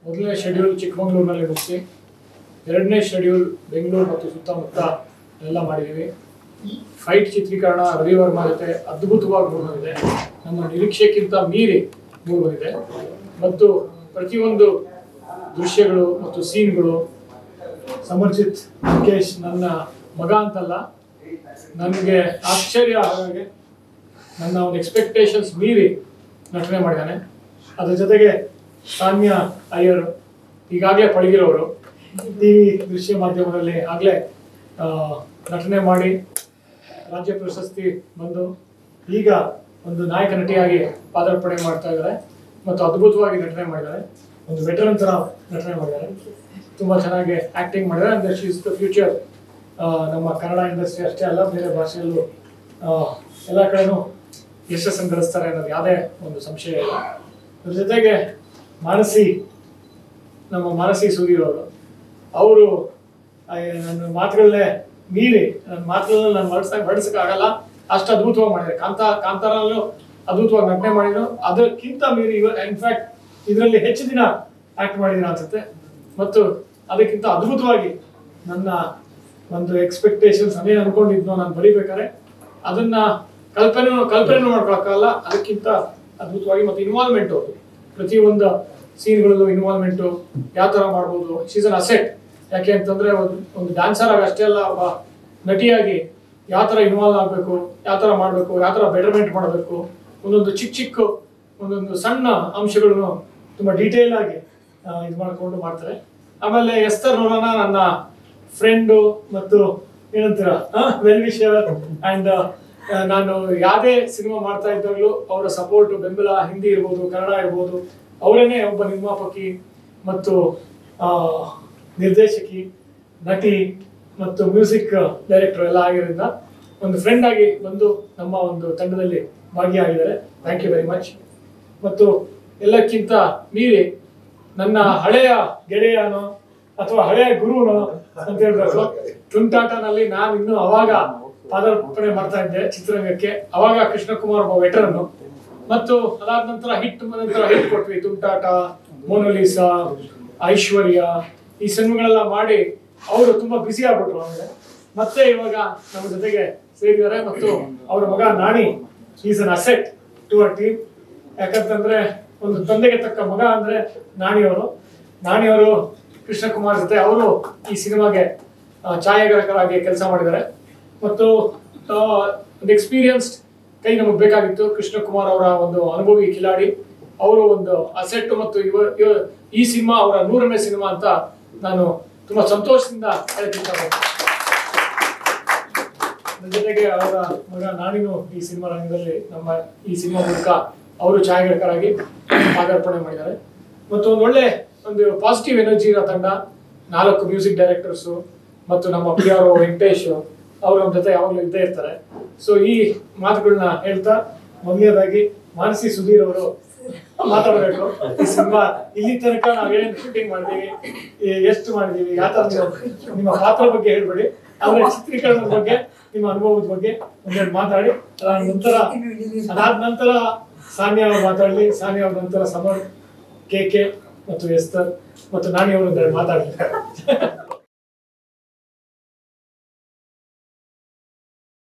ಮೊದಲನೇ ಶೆಡ್ಯೂಲ್ ಚಿಕ್ಕಮಗಳೂರಿನಲ್ಲಿ ಮುಗಿಸಿ ಎರಡನೇ ಶೆಡ್ಯೂಲ್ ಬೆಂಗಳೂರು ಮತ್ತು ಸುತ್ತಮುತ್ತ ಎಲ್ಲ ಮಾಡಿದ್ದೀವಿ ಫೈಟ್ ಚಿತ್ರೀಕರಣ ರವಿವರ್ಮ ಜೊತೆ ಅದ್ಭುತವಾಗಿ ಮೂಡಿಬಂದಿದೆ ನಮ್ಮ ನಿರೀಕ್ಷೆಗಿಂತ ಮೀರಿ ಮೂಡಿಬಂದಿದೆ ಮತ್ತು ಪ್ರತಿಯೊಂದು ದೃಶ್ಯಗಳು ಮತ್ತು ಸೀನ್ಗಳು ಸಮರ್ಜಿತ್ ಮುಖೇಶ್ ನನ್ನ ಮಗ ಅಂತಲ್ಲ ನನಗೆ ಆಶ್ಚರ್ಯ ಹಾಗೆ ನನ್ನ ಒಂದು ಎಕ್ಸ್ಪೆಕ್ಟೇಷನ್ಸ್ ಮೀರಿ ನಟನೆ ಮಾಡಿದ್ದಾನೆ ಅದ್ರ ಜೊತೆಗೆ ಸಾನ್ಯ ಅಯ್ಯರ್ ಈಗಾಗಲೇ ಪಳಗಿರೋರು ಟಿ ವಿ ದೃಶ್ಯ ಮಾಧ್ಯಮದಲ್ಲಿ ಆಗಲೇ ನಟನೆ ಮಾಡಿ ರಾಜ್ಯ ಪ್ರಶಸ್ತಿ ಬಂದು ಈಗ ಒಂದು ನಾಯಕ ನಟಿಯಾಗಿ ಪಾದಾರ್ಪಣೆ ಮಾಡ್ತಾ ಇದ್ದಾರೆ ಮತ್ತು ಅದ್ಭುತವಾಗಿ ನಟನೆ ಮಾಡಿದ್ದಾರೆ ಒಂದು ವೆಟರನ್ ಥರ ನಟನೆ ಮಾಡಿದ್ದಾರೆ ತುಂಬ ಚೆನ್ನಾಗಿ ಆ್ಯಕ್ಟಿಂಗ್ ಮಾಡಿದ್ದಾರೆ ಅಂದರೆ ಶಿ ಇಸ್ ದ ಫ್ಯೂಚರ್ ನಮ್ಮ ಕನ್ನಡ ಇಂಡಸ್ಟ್ರಿ ಅಷ್ಟೇ ಅಲ್ಲ ಬೇರೆ ಭಾಷೆಯಲ್ಲೂ ಆ, ಎಲ್ಲ ಕಡೆನೂ ಯಶಸ್ಸನ್ನು ಗಳಿಸ್ತಾರೆ ಅನ್ನೋದು ಯಾವುದೇ ಒಂದು ಸಂಶಯ ಇಲ್ಲ ಅದ್ರ ಜೊತೆಗೆ ಮಾನಸಿ ನಮ್ಮ ಮಾನಸಿ ಸುಧೀರ್ ಅವರು ಅವರು ನನ್ನ ಮಾತುಗಳನ್ನೇ ಮೀರಿ ನನ್ನ ಮಾತುಗಳನ್ನ ನಾನು ಹೊರಡ್ಸಕ್ ಹೊರಡಿಸಕ್ಕಾಗಲ್ಲ ಅಷ್ಟು ಅದ್ಭುತವಾಗಿ ಮಾಡಿದ್ದಾರೆ ಕಾಂತ ಕಾಂತಾರಲ್ಲೂ ಅದ್ಭುತವಾಗಿ ನಟನೆ ಮಾಡಿದ್ರು ಅದಕ್ಕಿಂತ ಮೀರಿ ಇವ ಇನ್ಫ್ಯಾಕ್ಟ್ ಇದರಲ್ಲಿ ಹೆಚ್ಚು ದಿನ ಆಕ್ಟ್ ಮಾಡಿದ್ರು ಅನ್ಸುತ್ತೆ ಮತ್ತು ಅದಕ್ಕಿಂತ ಅದ್ಭುತವಾಗಿ ನನ್ನ ಒಂದು ಎಕ್ಸ್ಪೆಕ್ಟೇಷನ್ಸ್ ಅದೇನು ಅನ್ಕೊಂಡಿದ್ನೋ ನಾನು ಬರೀಬೇಕಾದ್ರೆ ಅದನ್ನ ಕಲ್ಪನೆ ಕಲ್ಪನೆ ಮಾಡ್ಕೊಳಕ್ಕಾಗಲ್ಲ ಅದಕ್ಕಿಂತ ಅದ್ಭುತವಾಗಿ ಮತ್ತು ಇನ್ವಾಲ್ವ್ಮೆಂಟು ಪ್ರತಿಯೊಂದು ಸೀನ್ಗಳಲ್ಲೂ ಇನ್ವಾಲ್ವ್ಮೆಂಟು ಯಾವ ಥರ ಮಾಡ್ಬೋದು ಸೀಸನ್ ಅಸೆಟ್ ಯಾಕೆ ಅಂತಂದ್ರೆ ಒಂದು ಒಂದು ಡ್ಯಾನ್ಸರ್ ಆಗಿ ಅಷ್ಟೇ ಅಲ್ಲ ಒಬ್ಬ ನಟಿಯಾಗಿ ಯಾವ ಥರ ಇನ್ವಾಲ್ವ್ ಆಗಬೇಕು ಯಾವ ಥರ ಮಾಡಬೇಕು ಯಾವ ಥರ ಬೆಟರ್ಮೆಂಟ್ ಮಾಡಬೇಕು ಒಂದೊಂದು ಚಿಕ್ಕ ಚಿಕ್ಕ ಒಂದೊಂದು ಸಣ್ಣ ಅಂಶಗಳನ್ನು ತುಂಬ ಡೀಟೇಲ್ ಆಗಿ ಇದು ಮಾಡಿಕೊಂಡು ಮಾಡ್ತಾರೆ ಆಮೇಲೆ ಎಸ್ತರ್ ನೋಡೋಣ ನನ್ನ ಫ್ರೆಂಡು ಮತ್ತು ಏನಂತೀರ ವೆಲ್ ವಿಷರ್ ಅಂಡ್ ನಾನು ಯಾವುದೇ ಸಿನಿಮಾ ಮಾಡ್ತಾ ಇದ್ದಾಗಲೂ ಅವರ ಸಪೋರ್ಟ್ ಬೆಂಬಲ ಹಿಂದಿ ಇರ್ಬೋದು ಕನ್ನಡ ಇರ್ಬೋದು ಅವರೇನೆ ಒಬ್ಬ ನಿರ್ಮಾಪಕಿ ಮತ್ತು ಆ, ನಿರ್ದೇಶಕಿ ನಟಿ ಮತ್ತು ಮ್ಯೂಸಿಕ್ ಡೈರೆಕ್ಟರ್ ಎಲ್ಲ ಆಗಿರೋದ್ರಿಂದ ಒಂದು ಫ್ರೆಂಡ್ ಆಗಿ ಬಂದು ನಮ್ಮ ಒಂದು ತಂಡದಲ್ಲಿ ಭಾಗಿಯಾಗಿದ್ದಾರೆ ಥ್ಯಾಂಕ್ ಯು ವೆರಿ ಮಚ್ ಮತ್ತು ಎಲ್ಲಕ್ಕಿಂತ ಮೀರಿ ನನ್ನ ಹಳೆಯ ಗೆಳೆಯನೋ ಅಥವಾ ಹಳೆಯ ಗುರುನೋ ಅಂತ ಹೇಳ್ಬೇಕು ತುಂಟಾಟನಲ್ಲಿ ನಾನು ಇನ್ನು ಅವಾಗ ಪಾದಾರ್ಪಣೆ ಮಾಡ್ತಾ ಇದ್ದೆ ಚಿತ್ರರಂಗಕ್ಕೆ ಅವಾಗ ಕೃಷ್ಣಕುಮಾರ್ ಒಬ್ಬ ವೆಟರನ್ನು ಮತ್ತು ಅದಾದ ನಂತರ ಹಿಟ್ ನಂತರ ಹಿಟ್ ಕೊಟ್ವಿ ತುಂಟಾಟ ಮೋನೋಲಿಸಾ ಐಶ್ವರ್ಯ ಈ ಸಿನಿಮಾಗಳೆಲ್ಲ ಮಾಡಿ ಅವರು ತುಂಬಾ ಬ್ಯುಸಿ ಆಗ್ಬಿಟ್ರು ಆಮೇಲೆ ಮತ್ತೆ ಇವಾಗ ನಮ್ಮ ಜೊತೆಗೆ ಸೇರಿದ್ದಾರೆ ಮತ್ತು ಅವರ ಮಗ Nani is an asset to a team ಯಾಕಂತಂದ್ರೆ ಒಂದು ತಂದೆಗೆ ತಕ್ಕ ಮಗ ಅಂದ್ರೆ ನಾಣಿಯವರು ನಾಣಿಯವರು ಕೃಷ್ಣಕುಮಾರ್ ಜೊತೆ ಅವರು ಈ ಸಿನಿಮಾಗೆ ಆ, ಛಾಯಾಗ್ರಾಹಕರಾಗಿ ಕೆಲಸ ಮಾಡಿದ್ದಾರೆ ಮತ್ತು ಆ, ಒಂದು ಎಕ್ಸ್ಪೀರಿಯನ್ಸ್ಡ್ ಕೈ ನಮಗೆ ಬೇಕಾಗಿತ್ತು ಕೃಷ್ಣಕುಮಾರ್ ಅವರ ಒಂದು ಅನುಭವಿ ಕಿಲಾಡಿ ಅವರು ಒಂದು ಅಸೆಟ್ ಮತ್ತು ಇವ ಇವ- ಈ ಸಿನಿಮಾ ಅವರ ನೂರನೇ ಸಿನಿಮಾ ಅಂತ ನಾನು ತುಂಬಾ ಸಂತೋಷದಿಂದ ಹೇಳ್ತಿದ್ದೇನೆ ಅದ್ರ ಜೊತೆಗೆ ಅವರ ಮಗ ನಾನಿನು ಈ ಸಿನಿಮಾ ರಂಗದಲ್ಲಿ ನಮ್ಮ ಈ ಸಿನಿಮಾ ಮೂಲಕ ಅವರು ಛಾಯಾಗ್ರಾಹಕರಾಗಿ ಪಾದಾರ್ಪಣೆ ಮಾಡಿದ್ದಾರೆ ಮತ್ತು ಒಂದು ಒಳ್ಳೆ ಒಂದು ಪಾಸಿಟಿವ್ ಎನರ್ಜಿ ಇರೋ ತಂಡ ನಾಲ್ಕು ಮ್ಯೂಸಿಕ್ ಡೈರೆಕ್ಟರ್ಸು ಮತ್ತು ನಮ್ಮ ಪಿ ಆರ್ ವೆಂಕಟೇಶ್ ಅವರು ನಮ್ಮ ಜೊತೆ ಯಾವಾಗಲೂ ಇದ್ದೇ ಇರ್ತಾರೆ ಸೊ ಈ ಮಾತುಗಳನ್ನ ಹೇಳ್ತಾ ಮೊದಲನೇದಾಗಿ ಮಾನಸಿ ಸುಧೀರ್ ಅವರು ಮಾತಾಡಬೇಕು ಈ ಸಿನಿಮಾ ಇಲ್ಲಿ ತನಕ ನಾವೇನು ಶೂಟಿಂಗ್ ಮಾಡಿದೀವಿ ಈ ಎಷ್ಟು ಮಾಡಿದೀವಿ ಯಾವ ತರ ನೀವು ನಿಮ್ಮ ಪಾತ್ರ ಬಗ್ಗೆ ಹೇಳ್ಬೇಡಿ ಆದ್ರೆ ಚಿತ್ರೀಕರಣದ ಬಗ್ಗೆ ನಿಮ್ಮ ಅನುಭವದ ಬಗ್ಗೆ ಒಂದೆರಡು ಮಾತಾಡಿ ಅದಾದ ನಂತರ ಅದಾದ ನಂತರ ಸಾನ್ಯಾ ಅವರು ಮಾತಾಡಲಿ ಸಾನ್ಯಾ ಅವ್ರ ನಂತರ ಸಮರ್ ಕೆ ಕೆ ಮತ್ತು ಎಸ್ತರ್ ಮತ್ತು ನಾನಿ ಅವರು ಒಂದೆರಡು ಮಾತಾಡಲಿ